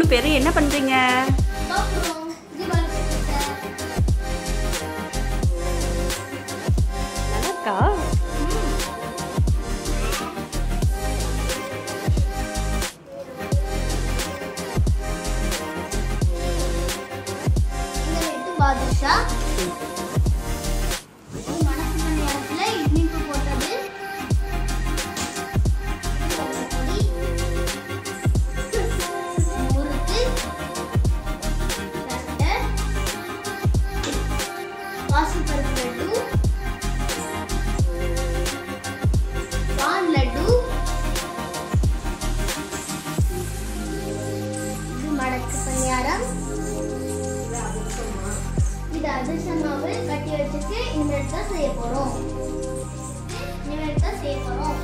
பேர் என்ன பண்ணுறீங்க அப்புறம் தீபாவளி பத்திரிக்கை. நல்லாக்கா இந்த ரெட்டு பாதுஷா இது மணக்கு மணியாரத்துல இனிப்பு போட்டது இது ஒரு பொடி. முறுக்கு கட்டர் பாசிப்பருப்பு லட்டு பான் லட்டு இது மடக்கு பணியாரம் இது அதிர்ஷ்டமாவு கட்டி வச்சுட்டு இனிமேல் தான் செய்ய போறோம் இனிமேல் தான் செய்ய போறோம்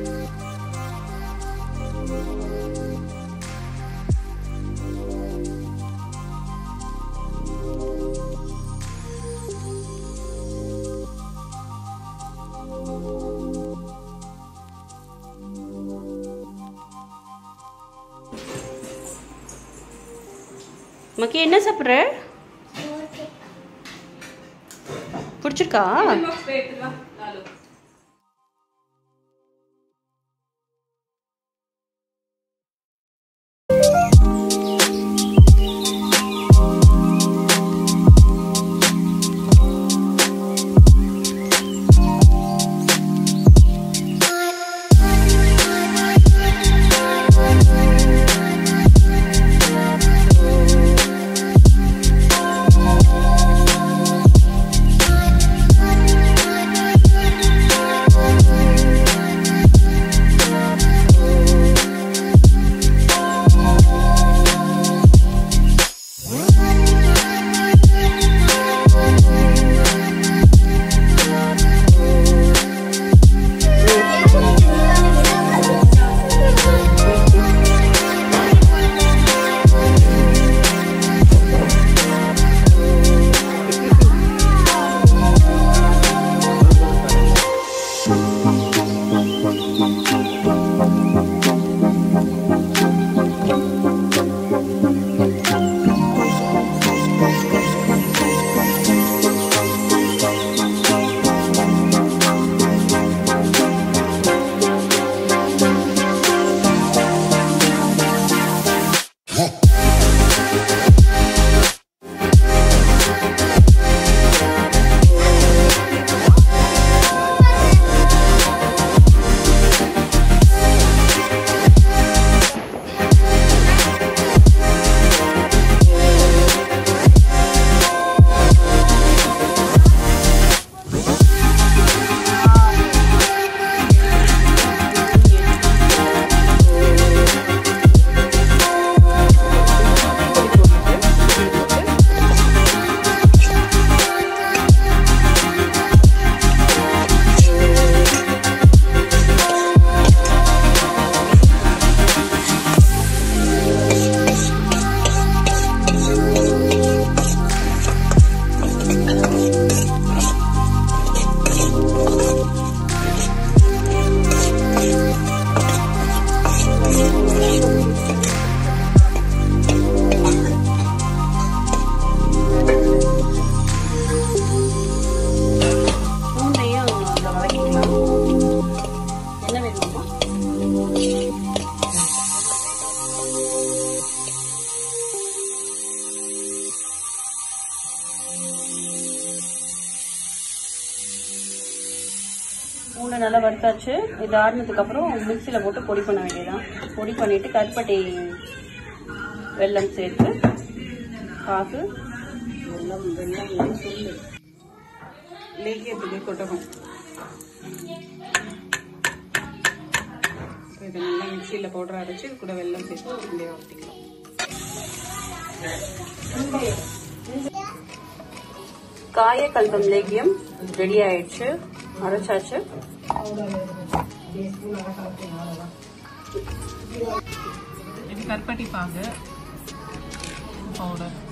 மக்கி என்ன சாப்பிட்ற பிடிச்சிருக்கா பூண்டையும் அதில் வதக்கிக்கலாம் என்ன வேணுமா பூண்டை நல்லா வறுத்தாச்சு இது ஆறுனதுக்கு அப்புறம் மிக்சியில் போட்டு பொடி பண்ண வேண்டியதான் பொடி பண்ணிட்டு கருப்பட்டி வெல்லம் சேர்த்து காசு வெல்லம் வெல்லம் சொல்லு லேகியத்துக்கு கொட்டணும் இப்போ இதை நல்லா மிக்சியில் பவுடர் அரைச்சி இது கூட வெல்லம் சேர்த்து உருண்டையாக ஊற்றிக்கலாம் காய கல்பம் லேகியம் ரெடி ஆயிடுச்சு அரைச்சாச்சு இது கருப்பட்டி பாகு பவுடர்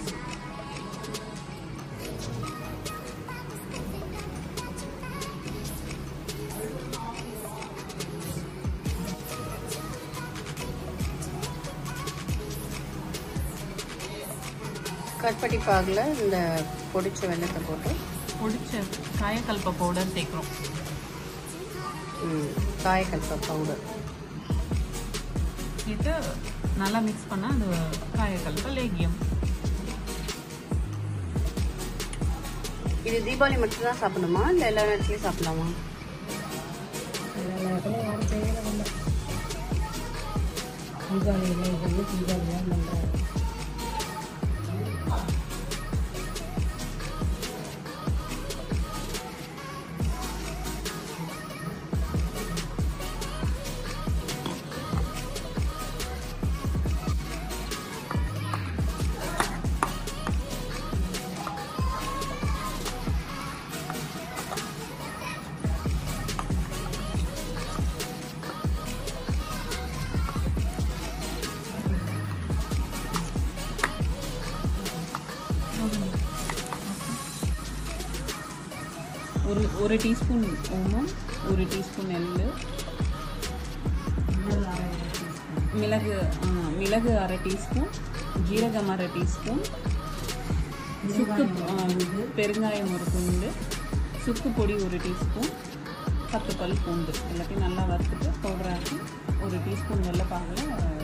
கட்பட்டி பாகில் இந்த பொடிச்ச வெள்ளத்தை போட்டு பொடிச்ச காயக்கல்ப பவுடர் சேர்க்குறோம் ம், காயக்கல்ப பவுடர் இது நல்லா மிக்ஸ் பண்ணால் அது காயக்கல்ப லேகியம் இது தீபாவளி மட்டும் தான் சாப்பிடணுமா இல்லை எல்லா நேரத்துலையும் சாப்பிடலாமா ஒரு ஒரு டீஸ்பூன் ஓமம் ஒரு டீஸ்பூன் எள்ளு மிளகு ஆ, மிளகு அரை டீஸ்பூன் ஜீரகம் அரை டீஸ்பூன் சுக்கு ஆ, பெருங்காயம் ஒரு துண்டு சுக்கு பொடி ஒரு டீஸ்பூன் பத்து பல் பூண்டு எல்லாத்தையும் நல்லா வறுத்துட்டு பவுடர் ஆக்கி ஒரு டீஸ்பூன் வெள்ளைப்பாகில்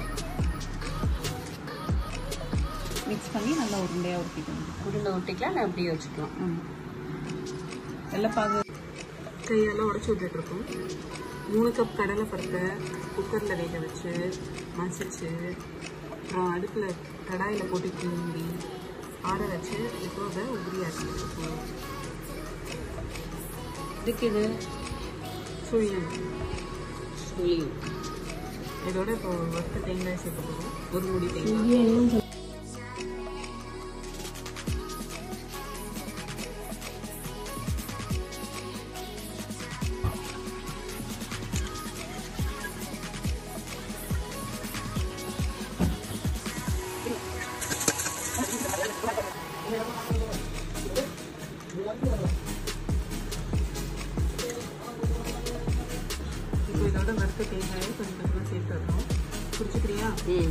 மிக்ஸ் பண்ணி நல்லா உருண்டையாக உருட்டிக்கணும் உருண்டை ஊட்டிக்கலாம் இல்லை அப்படியே வச்சுக்கலாம் ஆமாம் வெள்ளைப்பாகு கையால் உடச்சி விட்டுட்ருக்கோம் மூணு கப் கடலை பருப்பை குக்கரில் வேக வச்சு மசிச்சு அப்புறம் அடுப்பில் கடாயில் போட்டு கிண்டி ஆற வச்சு இப்போ அதை உதிரி ஆக்கிட்டுருக்கோம் இதுக்கு இது சுழியம் சுழி இதோட இப்போ வறுத்த தேங்காய் சேர்த்துக்கணும் ஒரு முடி தேங்காய் இப்போ இதோட வறுத்த தேங்காயை கொஞ்சம் கொஞ்சமாக சேர்த்துடணும் குடிச்சுக்கிறியா ம்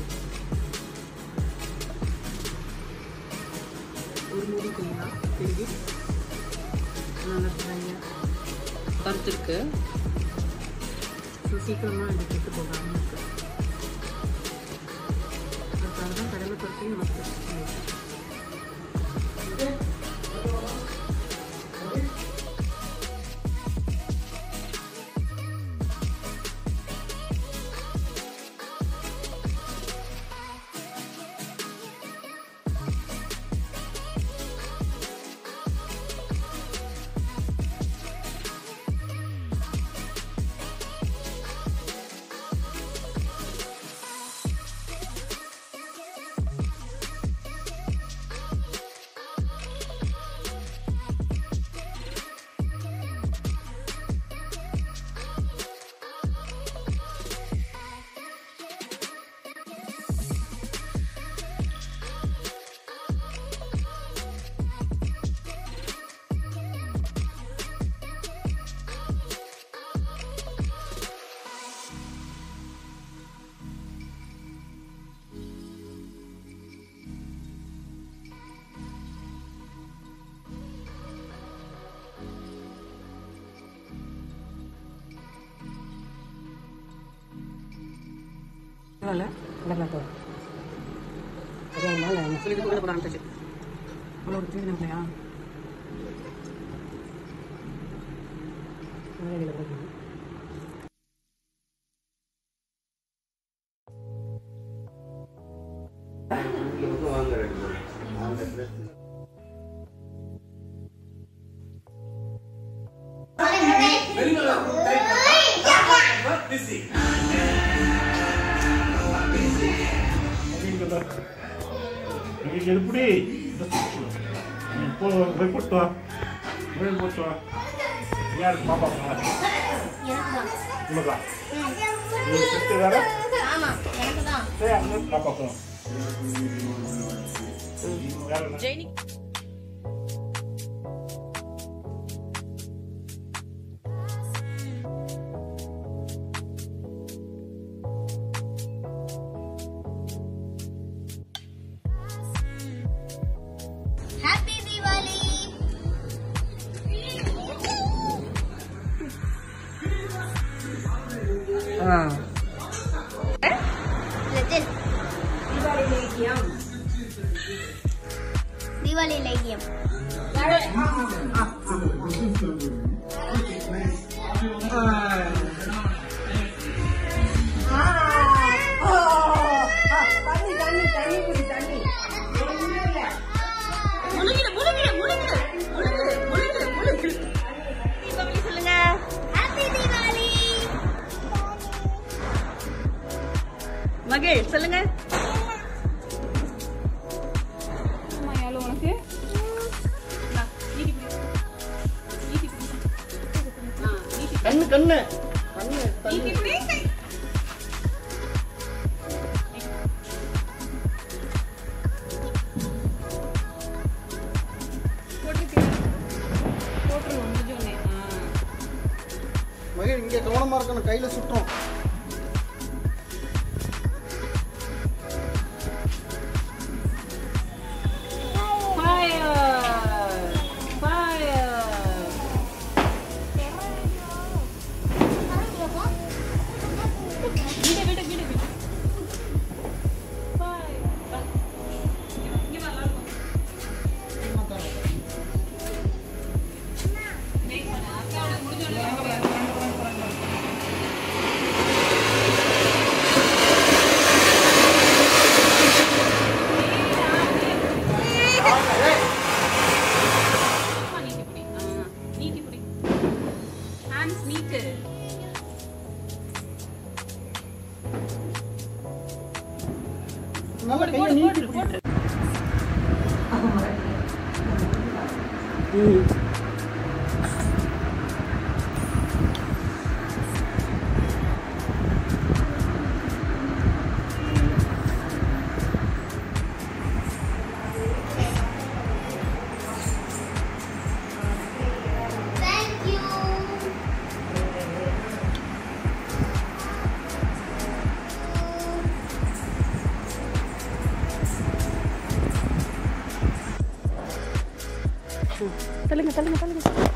ஒரு மூடி தேங்காய் திருவி நல்லா ட்ரையாக வறுத்துருக்கு ஸோ சீக்கிரமாக இது கெட்டு போகாமல் இருக்கு அதுக்காக தான் கடலை பருப்பையும் நமக்கு பரவாயில்ல கடலைப்பூ சரியாமா சொல்லி கூட போட ஆரம்பிச்சு அவ்வளோ ஒரு தீவிரம் இல்லையா ಈಗ ಎದ್ಬಿಡಿ போய் போட்டு வா போய் போட்டு வா யார் பாப்பா எனக்கு தான் உனக்கா நீ செத்து வேற ஆமா எனக்கு தான் சரி அங்கே பாப்பா போகலாம் வேற என்ன ஜெயினி ஆ லிட்டில் தீபாவளி லேகியம் தீபாவளி லேகியம் முழுங்கிடு முழுங்கிடு முழுங்கிடு முழுங்கிடு முழுங்கிடு முழுங்கிடு தீபாவளி சொல்லுங்க ஹாப்பி தீபாவளி மகிழ் சொல்லுங்க அம்மா எவ்வளோ உனக்கு இந்தா, நீட்டி பிடி. நீட்டி பிடி. ஆ, நீட்டி பிடி. கண்ணு கண்ணு கண்ணு நீட்டி பிடி. போட்டுருக்கேன். போட்டுருவோம் முடிஞ்சோடனே ஆ மகிழ் இங்கே கவனமா இருக்கணும் கையில சுட்டும் Fire! Fire! விடு, விடு, விடு, விடு. Fire! இங்க வா, லால் வா. Wait பண்ணு, அக்காவோட முடிஞ்சோடனே அங்க வா. அம்மா நீட்டி பிடி. ஆ, நீட்டி பிடி. Hands நீட்டு. நல்லா கையை நீட்டி பிடி. தேங்க் யூ தள்ளுங்க தள்ளுங்க தள்ளுங்க